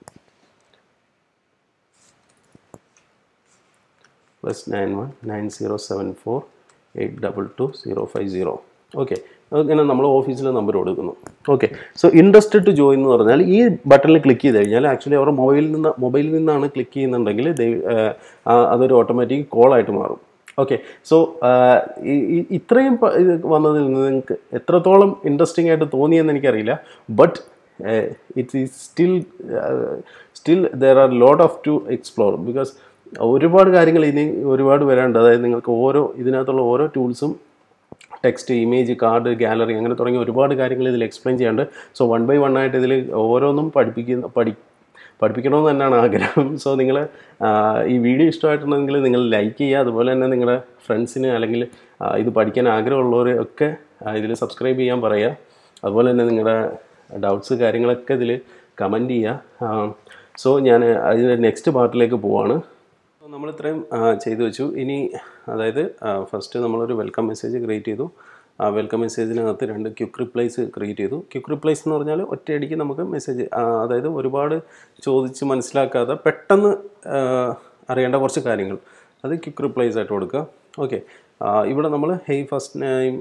plus nine one nine zero seven four eight double two zero five zero okay അങ്ങനെ നമ്മൾ ഓഫീസിൽ നമ്പർ കൊടുക്കുന്നു okay so interested to join എന്ന് പറഞ്ഞാൽ ഈ ബട്ടണിൽ ക്ലിക്ക് ചെയ്ത് കഴിഞ്ഞാൽ ആക്ച്വലി അവർ മൊബൈലിൽ നിന്ന് മൊബൈലിൽ നിന്നാണ് ക്ലിക്ക് ചെയ്യുന്നുണ്ടെങ്കിൽ ദൈ- ആ, അതൊരു ഓട്ടോമാറ്റിക് കോളായിട്ട് മാറും ഓക്കെ സോ ഇത്രയും പ- ഇത് വന്നതിൽ നിന്ന് നിങ്ങൾക്ക് എത്രത്തോളം ഇൻട്രസ്റ്റിംഗ് ആയിട്ട് തോന്നിയെന്ന് എനിക്കറിയില്ല but it is still still there are lot of to explore because ഒരുപാട് കാര്യങ്ങൾ ഇനി ഒരുപാട് വരാനുണ്ട് അതായത് നിങ്ങൾക്ക് ഓരോ ഇതിനകത്തുള്ള ഓരോ ടൂൾസും ടെക്സ്റ്റ് ഇമേജ് കാർഡ് ഗാലറി അങ്ങനെ തുടങ്ങിയ ഒരുപാട് കാര്യങ്ങൾ ഇതിൽ എക്സ്പ്ലെയിൻ ചെയ്യാനുണ്ട് സോ വൺ ബൈ വൺ ആയിട്ട് ഇതിൽ ഓരോന്നും പഠിപ്പിക്കുന്ന പഠി പഠിപ്പിക്കണമെന്ന് തന്നെയാണ് ആഗ്രഹം സോ നിങ്ങൾ ഈ വീഡിയോ ഇഷ്ടമായിട്ടുണ്ടെങ്കിൽ നിങ്ങൾ ലൈക്ക് ചെയ്യുക അതുപോലെ തന്നെ നിങ്ങളുടെ ഫ്രണ്ട്സിന് അല്ലെങ്കിൽ ആ, ഇത് പഠിക്കാൻ ആഗ്രഹമുള്ളവർ ഒക്കെ ഇതിൽ സബ്സ്ക്രൈബ് ചെയ്യാൻ പറയുക അതുപോലെ തന്നെ നിങ്ങളുടെ ഡൗട്ട്സ് കാര്യങ്ങളൊക്കെ ഇതിൽ കമൻറ്റ് ചെയ്യുക സോ ഞാൻ അതിൻ്റെ നെക്സ്റ്റ് പാർട്ടിലേക്ക് പോവാണ് നമ്മൾ ഇത്രയും ആ, ചെയ്തു വെച്ചു ഇനി അതായത് ഫസ്റ്റ് നമ്മളൊരു വെൽക്കം മെസ്സേജ് ക്രിയേറ്റ് ചെയ്തു ആ വെൽക്കം മെസ്സേജിനകത്ത് രണ്ട് ക്യുക്ക് റിപ്ലൈസ് ക്രിയേറ്റ് ചെയ്തു ക്യുക്ക് റിപ്ലൈസ് എന്ന് പറഞ്ഞാൽ ഒറ്റയടിക്ക് നമുക്ക് മെസ്സേജ് അതായത് ഒരുപാട് ചോദിച്ച് മനസ്സിലാക്കാതെ പെട്ടെന്ന് ആ, അറിയേണ്ട കുറച്ച് കാര്യങ്ങൾ അത് ക്യുക്ക് റിപ്ലൈസ് ആയിട്ട് കൊടുക്കുക ഓക്കെ ഇവിടെ നമ്മൾ ഹെയ് ഫസ്റ്റ് നെയിം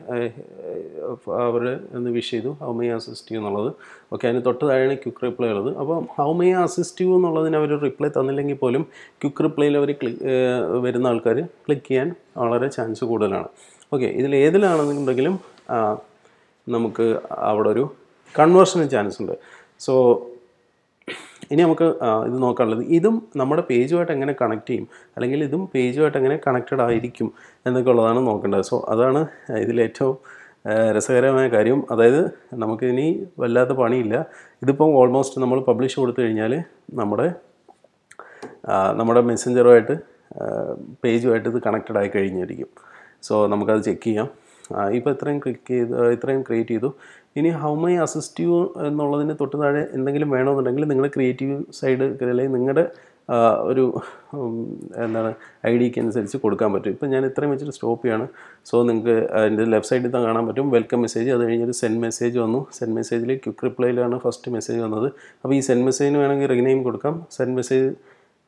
അവർ എന്ന് വിഷ് ചെയ്തു ഹൗ മേ അസിസ്റ്റ് യു എന്നുള്ളത് ഓക്കെ അതിന് തൊട്ട് താഴെയാണ് ക്യുക്ക് റിപ്ലൈ ഉള്ളത് അപ്പോൾ ഹൗ മേ അസിസ്റ്റ് യു എന്നുള്ളതിന് അവർ റിപ്ലൈ തന്നില്ലെങ്കിൽ പോലും ക്യുക്ക് റിപ്ലൈയിൽ അവർ ക്ലിക്ക് വരുന്ന ആൾക്കാർ ക്ലിക്ക് ചെയ്യാൻ വളരെ ചാൻസ് കൂടുതലാണ് ഓക്കെ ഇതിൽ ഏതിലാണെന്നുണ്ടെങ്കിലും ആ, നമുക്ക് അവിടെ ഒരു കൺവേർഷന് ചാൻസ് ഉണ്ട് സോ ഇനി നമുക്ക് ആ, ഇത് നോക്കാനുള്ളത് ഇതും നമ്മുടെ പേജുമായിട്ട് എങ്ങനെ കണക്ട് ചെയ്യും അല്ലെങ്കിൽ ഇതും പേജുമായിട്ട് എങ്ങനെ കണക്റ്റഡ് ആയിരിക്കും എന്നൊക്കെ ഉള്ളതാണ് നോക്കേണ്ടത് സോ അതാണ് ഇതിലേറ്റവും ആ, രസകരമായ കാര്യം അതായത് നമുക്കിനി വല്ലാത്ത പണിയില്ല ഇതിപ്പം ഓൾമോസ്റ്റ് നമ്മൾ പബ്ലിഷ് കൊടുത്തു കഴിഞ്ഞാൽ നമ്മുടെ ആ, നമ്മുടെ മെസ്സഞ്ചറുമായിട്ട് പേജുമായിട്ട് ഇത് കണക്റ്റഡ് ആയി കഴിഞ്ഞിരിക്കും സോ നമുക്കത് ചെക്ക് ചെയ്യാം ഇപ്പോൾ ഇത്രയും ക്ലിക്ക് ചെയ്ത് ആ, ഇത്രയും ക്രിയേറ്റ് ചെയ്തു ഇനി ഹൗ മൈ അസിസ്റ്റ് യു എന്നുള്ളതിന് തൊട്ട് താഴെ എന്തെങ്കിലും വേണമെന്നുണ്ടെങ്കിൽ നിങ്ങളുടെ ക്രിയേറ്റീവ് സൈഡ് അല്ലെങ്കിൽ നിങ്ങളുടെ ആ, ഒരു ഉം, എന്താണ് ഐ ഡിക്ക് അനുസരിച്ച് കൊടുക്കാൻ പറ്റും ഇപ്പം ഞാൻ ഇത്രയും വെച്ചിട്ട് സ്റ്റോപ്പ് ചെയ്യാണ് സോ നിങ്ങൾക്ക് അതിൻ്റെ ലെഫ്റ്റ് സൈഡിൽ തന്നെ കാണാൻ പറ്റും വെൽക്കം മെസ്സേജ് അത് കഴിഞ്ഞൊരു സെൻഡ് മെസ്സേജ് വന്നു സെൻഡ് മെസ്സേജിൽ ക്വിക്ക് റിപ്ലൈയിലാണ് ഫസ്റ്റ് മെസ്സേജ് വന്നത് അപ്പോൾ ഈ സെൻഡ് മെസ്സേജിന് വേണമെങ്കിൽ റിനെയിം കൊടുക്കാം സെൻഡ് മെസ്സേജ്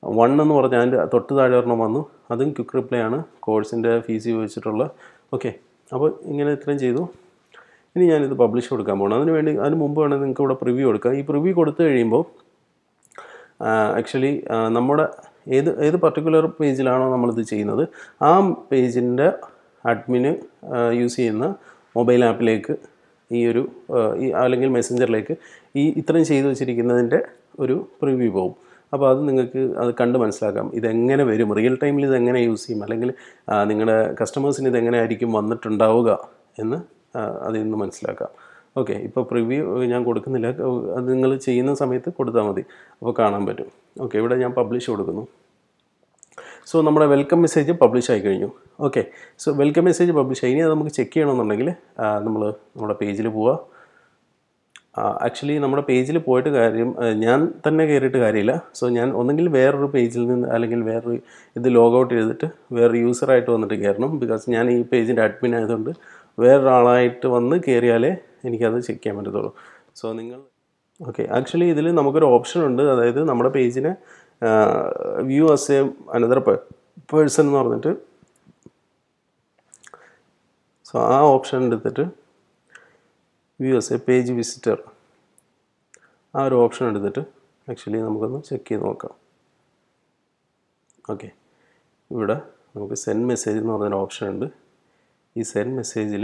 വൺ എന്ന് പറഞ്ഞാൽ അതിൻ്റെ തൊട്ട് താഴെ ഒരെണ്ണം വന്നു അതും ക്വിക്ക് റിപ്ലൈ ആണ് കോഴ്സിൻ്റെ ഫീസ് ചോദിച്ചിട്ടുള്ള ഓക്കെ അപ്പോൾ ഇങ്ങനെ ഇത്രയും ചെയ്തു ഇനി ഞാനിത് പബ്ലിഷ് കൊടുക്കാൻ പോകണം അതിന് വേണ്ടി അതിന് മുമ്പ് വേണമെങ്കിൽ നിങ്ങൾക്ക് ഇവിടെ പ്രിവ്യൂ കൊടുക്കാം ഈ പ്രിവ്യൂ കൊടുത്തു കഴിയുമ്പോൾ ആക്ച്വലി നമ്മുടെ ഏത് ഏത് പർട്ടിക്കുലർ പേജിലാണോ നമ്മളിത് ചെയ്യുന്നത് ആ പേജിൻ്റെ അഡ്മിന് യൂസ് ചെയ്യുന്ന മൊബൈൽ ആപ്പിലേക്ക് ഈ ഒരു ആ, ഈ അല്ലെങ്കിൽ മെസ്സഞ്ചറിലേക്ക് ഈ ഇത്രയും ചെയ്തു വെച്ചിരിക്കുന്നതിൻ്റെ ഒരു പ്രിവ്യൂ പോകും അപ്പോൾ അത് നിങ്ങൾക്ക് അത് കണ്ട് മനസ്സിലാക്കാം ഇതെങ്ങനെ വരും റിയൽ ടൈമിൽ ഇതെങ്ങനെ യൂസ് ചെയ്യും അല്ലെങ്കിൽ ആ, നിങ്ങളുടെ കസ്റ്റമേഴ്സിന് ഇതെങ്ങനെ ആയിരിക്കും വന്നിട്ടുണ്ടാവുക എന്ന് ആ, അതിൽ നിന്ന് മനസ്സിലാക്കാം ഓക്കെ ഇപ്പോൾ പ്രിവ്യൂ ഞാൻ കൊടുക്കുന്നില്ല അത് നിങ്ങൾ ചെയ്യുന്ന സമയത്ത് കൊടുത്താൽ മതി അപ്പോൾ കാണാൻ പറ്റും ഓക്കെ ഇവിടെ ഞാൻ പബ്ലിഷ് കൊടുക്കുന്നു സോ നമ്മുടെ വെൽക്കം മെസ്സേജ് പബ്ലിഷ് ആയി കഴിഞ്ഞു okay so welcome message publish ആയി ഇനി അത് നമുക്ക് ചെക്ക് ചെയ്യണമെന്നുണ്ടെങ്കിൽ നമ്മൾ നമ്മുടെ പേജിൽ പോവുക ആക്ച്വലി നമ്മുടെ പേജിൽ പോയിട്ട് കാര്യം ആ, ഞാൻ തന്നെ കയറിയിട്ട് കാര്യമില്ല സോ ഞാൻ ഒന്നെങ്കിൽ വേറൊരു പേജിൽ നിന്ന് അല്ലെങ്കിൽ വേറൊരു ഇത് ലോഗ് ഔട്ട് ചെയ്തിട്ട് വേറൊരു യൂസറായിട്ട് വന്നിട്ട് കയറണം ബിക്കോസ് ഞാൻ ഈ പേജിൻ്റെ അഡ്മിൻ ആയതുകൊണ്ട് വേറൊരാളായിട്ട് വന്ന് കയറിയാലേ എനിക്കത് ചെക്ക് ചെയ്യാൻ പറ്റത്തുള്ളൂ സോ നിങ്ങൾ ഓക്കെ ആക്ച്വലി ഇതിൽ നമുക്കൊരു ഓപ്ഷൻ ഉണ്ട് അതായത് നമ്മുടെ പേജിനെ view as a another person എന്ന് പറഞ്ഞിട്ട് സോ ആ ഓപ്ഷൻ എടുത്തിട്ട് view as a page visitor ആ ഒരു ഓപ്ഷൻ എടുത്തിട്ട് ആക്ച്വലി നമുക്കൊന്ന് ചെക്ക് ചെയ്ത് നോക്കാം ഓക്കെ ഇവിടെ നമുക്ക് സെൻഡ് മെസ്സേജ് എന്ന് പറഞ്ഞൊരു ഓപ്ഷൻ ഉണ്ട് ഈ സെൻഡ് മെസ്സേജിൽ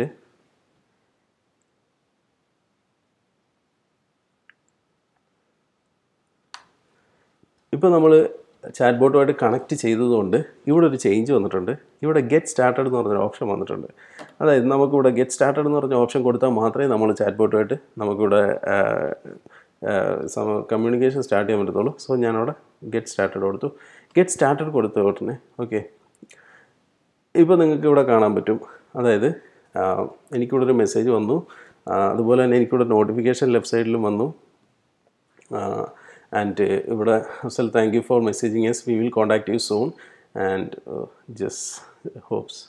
ഇപ്പോൾ നമ്മൾ ചാറ്റ് ബോട്ടുമായിട്ട് കണക്ട് ചെയ്തതുകൊണ്ട് ഇവിടെ ഒരു ചേഞ്ച് വന്നിട്ടുണ്ട് ഇവിടെ ഗെറ്റ് സ്റ്റാർട്ടഡ് എന്ന് പറഞ്ഞൊരു ഓപ്ഷൻ വന്നിട്ടുണ്ട് അതായത് നമുക്കിവിടെ ഗെറ്റ് സ്റ്റാർട്ടഡ് എന്ന് പറഞ്ഞ ഓപ്ഷൻ കൊടുത്താൽ മാത്രമേ നമ്മൾ ചാറ്റ് ബോട്ടുമായിട്ട് നമുക്കിവിടെ കമ്മ്യൂണിക്കേഷൻ സ്റ്റാർട്ട് ചെയ്യാൻ പറ്റത്തുള്ളൂ സോ ഞാനവിടെ ഗെറ്റ് സ്റ്റാർട്ടഡ് കൊടുത്തു ഗെറ്റ് സ്റ്റാർട്ടഡ് കൊടുത്ത ഉടനെ ഓക്കെ ഇപ്പോൾ നിങ്ങൾക്ക് ഇവിടെ കാണാൻ പറ്റും അതായത് ആ, എനിക്കിവിടെ ഒരു മെസ്സേജ് വന്നു ആ, അതുപോലെ തന്നെ എനിക്കിവിടെ നോട്ടിഫിക്കേഷൻ ലെഫ്റ്റ് സൈഡിലും വന്നു ആൻഡ് ഇവിടെ Afzal thank you for messaging as we will contact you soon and just hops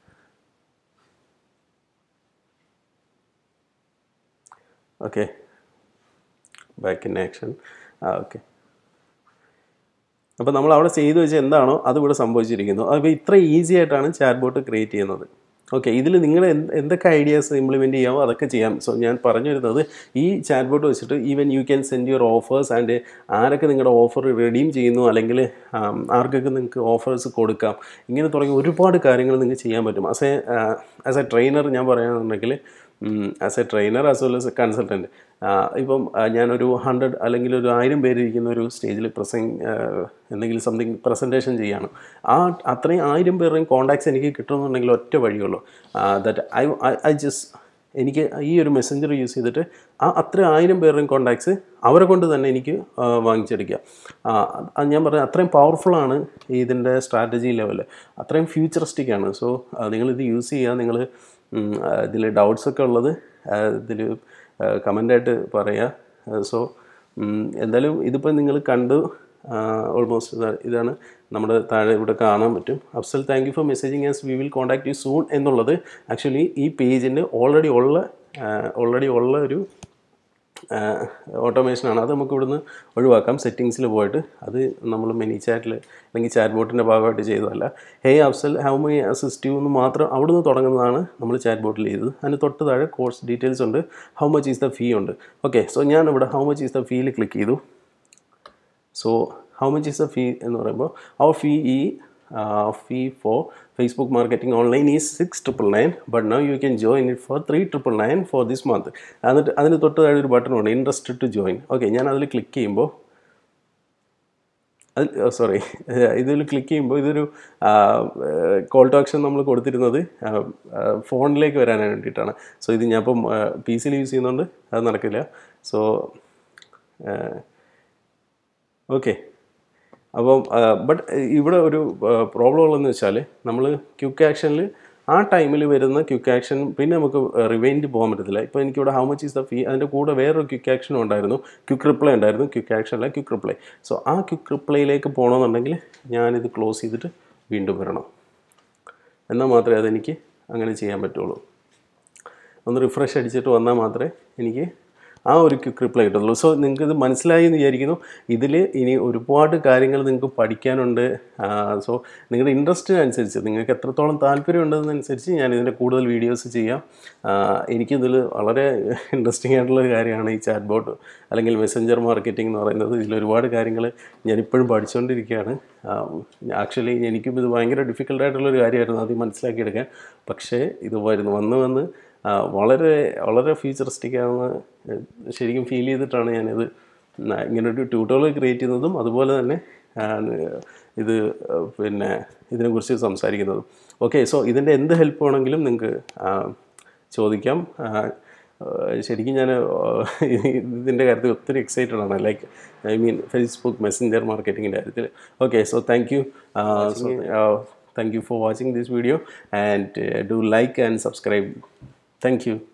okay back in action ആ ഓക്കെ അപ്പോൾ നമ്മൾ അവിടെ ചെയ്തു വെച്ച എന്താണോ അത് ഇവിടെ സംഭവിച്ചിരിക്കുന്നു അപ്പോൾ ഇത്ര ഈസി ആയിട്ടാണ് ചാറ്റ് ബോട്ട് ക്രിയേറ്റ് ചെയ്യുന്നത് ഓക്കെ ഇതിൽ നിങ്ങൾ എന്ത് എന്തൊക്കെ ഐഡിയാസ് ഇംപ്ലിമെൻറ്റ് ചെയ്യാമോ അതൊക്കെ ചെയ്യാം സോ ഞാൻ പറഞ്ഞു വരുന്നത് ഈ ചാറ്റ് ബോട്ട് വെച്ചിട്ട് even you can send your offers and ആരൊക്കെ നിങ്ങളുടെ ഓഫർ റെഡീം ചെയ്യുന്നു അല്ലെങ്കിൽ ആം, ആർക്കൊക്കെ നിങ്ങൾക്ക് ഓഫേഴ്സ് കൊടുക്കാം ഇങ്ങനെ തുടങ്ങി ഒരുപാട് കാര്യങ്ങൾ നിങ്ങൾക്ക് ചെയ്യാൻ പറ്റും as a as a trainer ഞാൻ പറയുകയാണെന്നുണ്ടെങ്കിൽ as a trainer as well as a consultant ഇപ്പം ആ, ഞാനൊരു ഹൺഡ്രഡ് അല്ലെങ്കിൽ ഒരു ആയിരം പേര് ഇരിക്കുന്ന ഒരു സ്റ്റേജിൽ പ്രസംഗ് എന്തെങ്കിലും സംതിങ് പ്രസൻറ്റേഷൻ ചെയ്യാണ് ആ അത്രയും ആയിരം പേരുടെയും കോൺടാക്ട്സ് എനിക്ക് കിട്ടുമെന്നുണ്ടെങ്കിൽ ഒറ്റ വഴിയുള്ളൂ ദറ്റ് ഐ ഐ ജസ്റ്റ് എനിക്ക് ഈ ഒരു മെസ്സഞ്ചർ യൂസ് ചെയ്തിട്ട് ആ അത്ര ആയിരം പേരുടെയും കോൺടാക്ട്സ് അവരെ കൊണ്ട് തന്നെ എനിക്ക് ആ, വാങ്ങിച്ചെടുക്കുക ആ, അത് ഞാൻ പറഞ്ഞ അത്രയും പവർഫുള്ളാണ് ഇതിൻ്റെ സ്ട്രാറ്റജി ലെവൽ അത്രയും ഫ്യൂച്ചറിസ്റ്റിക് ആണ് സോ നിങ്ങളിത് യൂസ് ചെയ്യുക നിങ്ങൾ ഇതിൽ ഡൗട്ട്സ് ഒക്കെ ഉള്ളത് ഇതിൽ കമൻ്റായിട്ട് പറയുക സോ എന്തായാലും ഇതിപ്പോൾ നിങ്ങൾ കണ്ടു ഓൾമോസ്റ്റ് ഇതാണ് നമ്മുടെ താഴെ ഇവിടെ കാണാൻ പറ്റും Afzal thank you for messaging as we will contact you soon എന്നുള്ളത് ആക്ച്വലി ഈ പേജിന് ഓൾറെഡി ഉള്ള ഓൾറെഡി ഉള്ള ഒരു ഓട്ടോമേഷനാണ് അത് നമുക്ക് ഇവിടുന്ന് ഒഴിവാക്കാം സെറ്റിങ്സിൽ പോയിട്ട് അത് നമ്മൾ മെനി ചാറ്റിൽ അല്ലെങ്കിൽ ചാറ്റ് ബോട്ടിൻ്റെ ഭാഗമായിട്ട് ചെയ്തതല്ല hey Afzal how my assist you എന്ന് മാത്രം അവിടുന്ന് തുടങ്ങുന്നതാണ് നമ്മൾ ചാറ്റ് ബോട്ടിൽ ചെയ്തത് അതിന് തൊട്ട് താഴെ കോഴ്സ് ഡീറ്റെയിൽസ് ഉണ്ട് how much is the fee ഉണ്ട് ഓക്കെ സോ ഞാൻ ഇവിടെ ഹൗ മച്ച് ഈസ് ദ ഫീയിൽ ക്ലിക്ക് ചെയ്തു so how much is the fee എന്ന് പറയുമ്പോൾ അവർ ഫീ ഈ fee for Facebook marketing online ഈ six triple nine but now you can join it for three triple nine for this month എന്നിട്ട് അതിന് തൊട്ട് താഴെ ഒരു ബട്ടൺ ഉണ്ട് ഇൻട്രസ്റ്റഡ് ടു ജോയിൻ ഓക്കെ ഞാൻ അതിൽ ക്ലിക്ക് ചെയ്യുമ്പോൾ അത് സോറി ഇതിൽ ക്ലിക്ക് ചെയ്യുമ്പോൾ ഇതൊരു കോൾ ടു ആക്ഷൻ നമ്മൾ കൊടുത്തിരുന്നത് ഫോണിലേക്ക് വരാൻ വേണ്ടിയിട്ടാണ് സോ ഇത് ഞാൻ ഇപ്പം പി സിയിൽ യൂസ് ചെയ്യുന്നതുകൊണ്ട് അത് നടക്കില്ല സോ ഓക്കെ അപ്പം ബട്ട് ഇവിടെ ഒരു പ്രോബ്ലം ഉള്ളതെന്ന് വെച്ചാൽ നമ്മൾ ക്യുക്ക് ആക്ഷനിൽ ആ ടൈമിൽ വരുന്ന ക്യുക്ക് ആക്ഷൻ പിന്നെ നമുക്ക് റിവൈൻഡ് പോകാൻ പറ്റത്തില്ല ഇപ്പോൾ എനിക്കിവിടെ how much is the fee അതിൻ്റെ കൂടെ വേറൊരു ക്യുക്ക് ആക്ഷനും ഉണ്ടായിരുന്നു ക്യുക്ക് റിപ്ലൈ ഉണ്ടായിരുന്നു ക്യുക്ക് ആക്ഷനല്ല ക്യുക്ക് റിപ്ലൈ സോ ആ ക്യുക്ക് റിപ്ലൈയിലേക്ക് പോകണമെന്നുണ്ടെങ്കിൽ ഞാനിത് ക്ലോസ് ചെയ്തിട്ട് വീണ്ടും വരണം എന്നാൽ മാത്രമേ അതെനിക്ക് അങ്ങനെ ചെയ്യാൻ പറ്റുള്ളൂ ഒന്ന് റിഫ്രഷ് അടിച്ചിട്ട് വന്നാൽ മാത്രമേ എനിക്ക് ആ ഒരു ക്വിക്ക് റിപ്ലൈ കിട്ടുള്ളൂ സോ നിങ്ങൾക്ക് ഇത് മനസ്സിലായി എന്ന് വിചാരിക്കുന്നു ഇതിൽ ഇനി ഒരുപാട് കാര്യങ്ങൾ നിങ്ങൾക്ക് പഠിക്കാനുണ്ട് സോ നിങ്ങളുടെ ഇൻട്രസ്റ്റിനനുസരിച്ച് നിങ്ങൾക്ക് എത്രത്തോളം താല്പര്യം ഉണ്ടെന്നനുസരിച്ച് ഞാൻ ഇതിൻ്റെ കൂടുതൽ വീഡിയോസ് ചെയ്യാം ആ, എനിക്കിതിൽ വളരെ ഇൻട്രസ്റ്റിംഗ് ആയിട്ടുള്ള ഒരു കാര്യമാണ് ഈ ചാറ്റ് ബോട്ട് അല്ലെങ്കിൽ മെസ്സഞ്ചർ മാർക്കറ്റിംഗ് എന്ന് പറയുന്നത് ഇതിൽ ഒരുപാട് കാര്യങ്ങൾ ഞാനിപ്പോഴും പഠിച്ചുകൊണ്ടിരിക്കുകയാണ് ആക്ച്വലി എനിക്കും ഇത് ഭയങ്കര ഡിഫിക്കൽട്ടായിട്ടുള്ളൊരു കാര്യമായിരുന്നു ആദ്യം മനസ്സിലാക്കിയെടുക്കാൻ പക്ഷേ ഇത് വരുന്നു വന്ന് വന്ന് ആ, വളരെ വളരെ ഫ്യൂച്ചറിസ്റ്റിക് ആണെന്ന് ശരിക്കും ഫീൽ ചെയ്തിട്ടാണ് ഞാനിത് ന- ഇങ്ങനൊരു ട്യൂട്ടോറിയൽ ക്രിയേറ്റ് ചെയ്യുന്നതും അതുപോലെ തന്നെ ആ, ഇത് ആ, പിന്നെ ഇതിനെക്കുറിച്ച് സംസാരിക്കുന്നതും ഓക്കെ സോ ഇതിൻ്റെ എന്ത് ഹെൽപ്പ് വേണമെങ്കിലും നിങ്ങൾക്ക് ചോദിക്കാം ആ, ആ, ശരിക്കും ഞാൻ ഇതിൻ്റെ കാര്യത്തിൽ ഒത്തിരി എക്സൈറ്റഡ് ആണ് like I mean Facebook messenger മാർക്കറ്റിങ്ങിൻ്റെ കാര്യത്തിൽ okay so thank you thank you for watching this video and do like and subscribe thank U